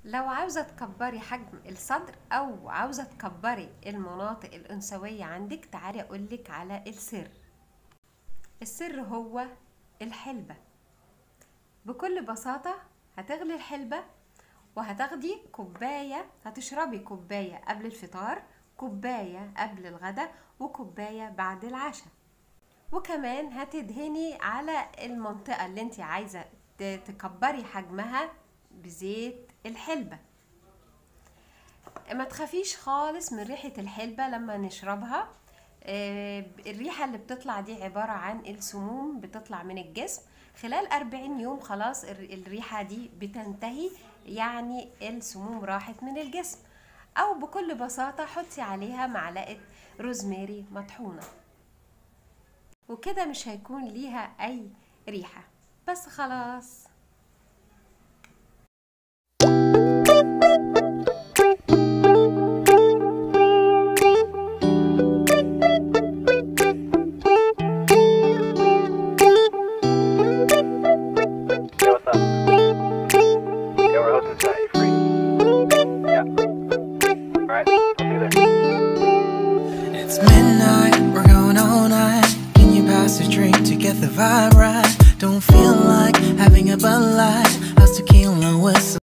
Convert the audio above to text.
لو عاوزة تكبري حجم الصدر أو عاوزة تكبري المناطق الأنثوية عندك تعالي أقولك على السر السر هو الحلبة بكل بساطة هتغلي الحلبة وهتاخدي كوباية هتشربي كوباية قبل الفطار كوباية قبل الغداء وكوباية بعد العشاء وكمان هتدهني على المنطقة اللي انت عايزة تكبري حجمها بزيت الحلبة ما تخافيش خالص من ريحة الحلبة لما نشربها آه، الريحة اللي بتطلع دي عبارة عن السموم بتطلع من الجسم خلال أربعين يوم خلاص الريحة دي بتنتهي يعني السموم راحت من الجسم أو بكل بساطة حطي عليها معلقة روزماري مطحونة وكده مش هيكون ليها أي ريحة بس خلاص